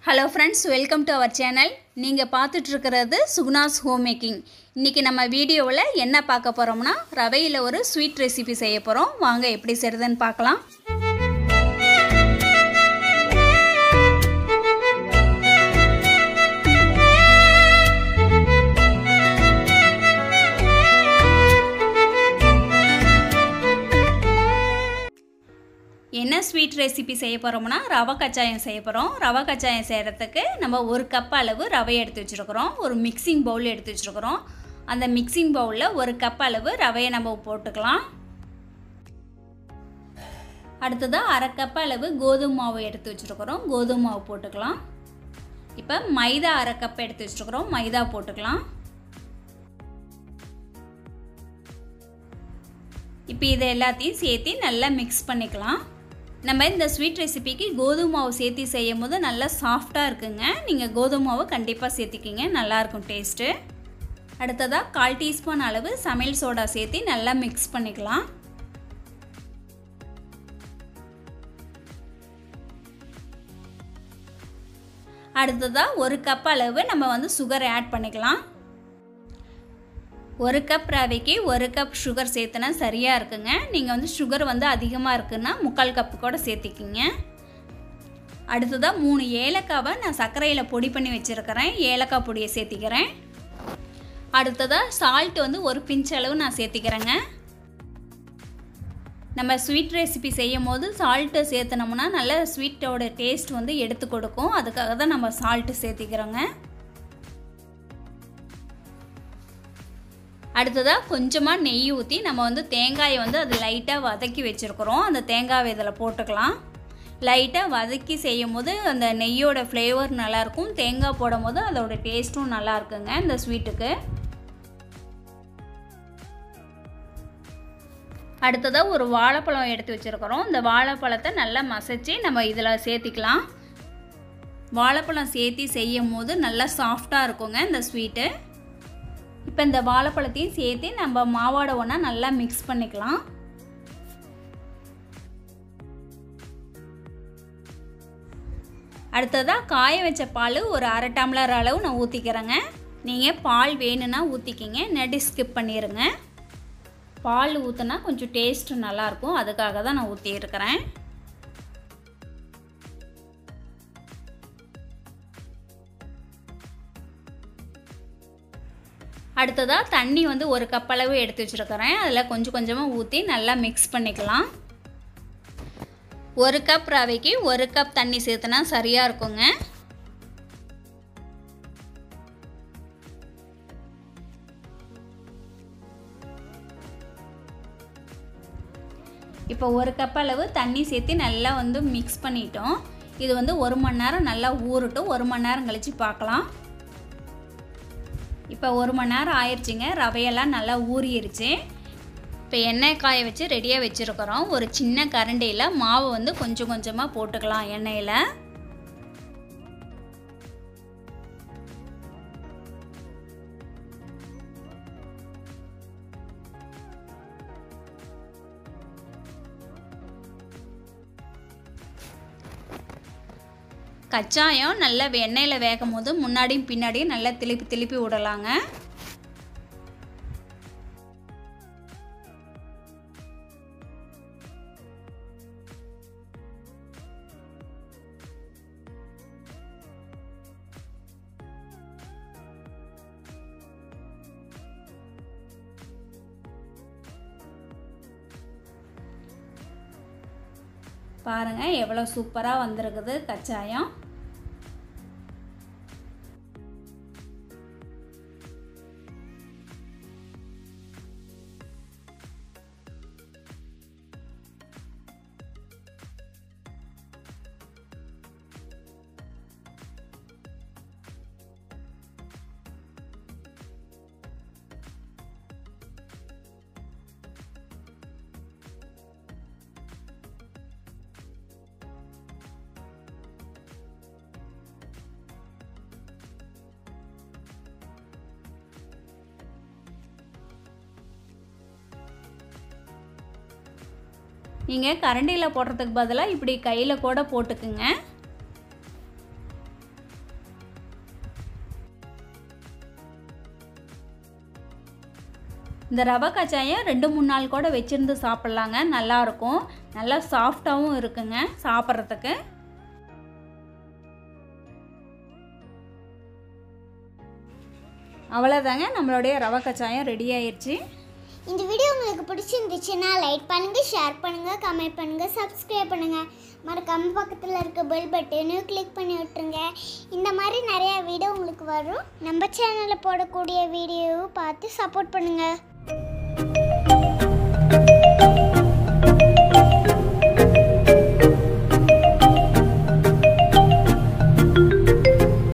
hello friends welcome to our channel நீங்கள் பார்த்துட்ருக்கிறது சுகுணாஸ் home making இன்றைக்கி நம்ம வீடியோவில் என்ன பார்க்க போகிறோம்னா ரவையில் ஒரு ஸ்வீட் ரெசிபி செய்ய போகிறோம் வாங்க எப்படி செய்கிறதுன்னு பார்க்கலாம் என்ன ஸ்வீட் ரெசிபி செய்ய போகிறோம்னா ரவை கச்சாயம் செய்ய போகிறோம் ரவை கச்சாயம் செய்கிறதுக்கு நம்ம ஒரு கப் அளவு ரவை எடுத்து வச்சுருக்குறோம் ஒரு மிக்சிங் பவுல் எடுத்து வச்சுருக்குறோம் அந்த மிக்சிங் பவுலில் ஒரு கப் அளவு ரவையை நம்ம போட்டுக்கலாம் அடுத்ததாக அரை கப் அளவு கோதுமை மாவு எடுத்து வச்சுருக்குறோம் கோதுமை மாவு போட்டுக்கலாம் இப்போ மைதா அரை கப் எடுத்து வச்சுருக்குறோம் மைதா போட்டுக்கலாம் இப்போ இதை எல்லாத்தையும் சேர்த்து நல்லா மிக்ஸ் பண்ணிக்கலாம் நம்ம இந்த ஸ்வீட் ரெசிபிக்கு கோதுமை மாவு சேர்த்து செய்யும் போது நல்லா சாஃப்டாக இருக்குங்க நீங்கள் கோதுமை மாவு கண்டிப்பாக சேர்த்திக்கிங்க நல்லாயிருக்கும் டேஸ்ட்டு அடுத்ததாக கால் டீஸ்பூன் அளவு சமையல் சோடா சேர்த்து நல்லா மிக்ஸ் பண்ணிக்கலாம் அடுத்ததாக ஒரு கப் அளவு நம்ம வந்து சுகர் ஆட் பண்ணிக்கலாம் ஒரு கப் ரவைக்கு ஒரு கப் சுகர் சேர்த்துனா சரியாக இருக்குங்க நீங்கள் வந்து சுகர் வந்து அதிகமாக இருக்குன்னா முக்கால் கப்பு கூட சேர்த்திக்கிங்க அடுத்ததாக மூணு ஏலக்காவை நான் சர்க்கரையில் பொடி பண்ணி வச்சுருக்கிறேன் ஏலக்காய் பொடியை சேர்த்திக்கிறேன் அடுத்ததாக சால்ட் வந்து ஒரு பிஞ்ச் அளவு நான் சேர்த்திக்கிறேங்க நம்ம ஸ்வீட் ரெசிபி செய்யும் போது சால்ட்டு சேர்த்துனோம்னா நல்ல ஸ்வீட்டோட டேஸ்ட் வந்து எடுத்து கொடுக்கும் அதுக்காக தான் நம்ம சால்ட்டு சேர்த்திக்கிறோங்க அடுத்ததாக கொஞ்சமாக நெய் ஊற்றி நம்ம வந்து தேங்காயை வந்து அது லைட்டாக வதக்கி வச்சுருக்குறோம் அந்த தேங்காவை இதில் போட்டுக்கலாம் லைட்டாக வதக்கி செய்யும் போது அந்த நெய்யோட ஃப்ளேவர் நல்லாயிருக்கும் தேங்காய் போடும் போது அதோட டேஸ்ட்டும் நல்லா இருக்குங்க இந்த ஸ்வீட்டுக்கு அடுத்ததாக ஒரு வாழைப்பழம் எடுத்து வச்சுருக்கிறோம் இந்த வாழைப்பழத்தை நல்லா மசைச்சு நம்ம இதில் சேர்த்திக்கலாம் வாழைப்பழம் சேர்த்தி செய்யும் போது நல்லா சாஃப்டாக இருக்குங்க இந்த ஸ்வீட்டு இப்போ இந்த வாழைப்பழத்தையும் சேர்த்து நம்ம மாவோட ஒன்றா நல்லா மிக்ஸ் பண்ணிக்கலாம் அடுத்ததாக காய வச்ச பால் ஒரு அரை டம்ளர் அளவு நான் ஊற்றிக்கிறேங்க நீங்கள் பால் வேணும்னா ஊற்றிக்கிங்க நெடி ஸ்கிப் பண்ணிடுங்க பால் ஊற்றினா கொஞ்சம் டேஸ்ட்டு நல்லாயிருக்கும் அதுக்காக தான் நான் ஊற்றியிருக்கிறேன் அடுத்ததாக தண்ணி வந்து ஒரு கப் அளவு எடுத்து வச்சுருக்கிறேன் அதில் கொஞ்சம் கொஞ்சமாக ஊற்றி நல்லா மிக்ஸ் பண்ணிக்கலாம் ஒரு கப் ரவைக்கு ஒரு கப் தண்ணி சேர்த்துனா சரியாக இருக்குங்க இப்போ ஒரு கப் அளவு தண்ணி சேர்த்து நல்லா வந்து மிக்ஸ் பண்ணிட்டோம் இது வந்து ஒரு மணி நேரம் நல்லா ஊறட்டும் ஒரு மணி நேரம் கழித்து பார்க்கலாம் இப்போ ஒரு மணி நேரம் ஆயிடுச்சுங்க ரவையெல்லாம் நல்லா ஊறிடுச்சு இப்போ எண்ணெய் காய வச்சு ரெடியாக வச்சுருக்கிறோம் ஒரு சின்ன கரண்டியில் மாவு வந்து கொஞ்சம் கொஞ்சமாக போட்டுக்கலாம் எண்ணெயில் கச்சாயம் நல்லா எண்ணெயில் வேகும் போது முன்னாடியும் பின்னாடியும் நல்லா திருப்பி திருப்பி விடலாங்க பாருங்கள் எவ்வளோ சூப்பராக வந்திருக்குது கச்சாயம் நீங்கள் கரண்டியில் போடுறதுக்கு பதிலாக இப்படி கையில் கூட போட்டுக்குங்க இந்த ரவை கச்சாயம் ரெண்டு மூணு நாள் கூட வச்சுருந்து சாப்பிட்லாங்க நல்லாயிருக்கும் நல்லா சாஃப்டாகவும் இருக்குங்க சாப்பிட்றதுக்கு அவ்வளோதாங்க நம்மளுடைய ரவை கச்சாயம் ரெடி ஆயிடுச்சு இந்த வீடியோ உங்களுக்கு பிடிச்சிருந்துச்சுன்னா லைக் பண்ணுங்க ஷேர் பண்ணுங்க கமெண்ட் பண்ணுங்க சப்ஸ்கிரைப் பண்ணுங்க மறக்காம பக்கத்தில் இருக்க பெல் பட்டனையும் கிளிக் பண்ணி விட்டுருங்க இந்த மாதிரி நிறைய வீடியோ உங்களுக்கு வரும் நம்ம சேனலில் போடக்கூடிய வீடியோவை பார்த்து சப்போர்ட் பண்ணுங்க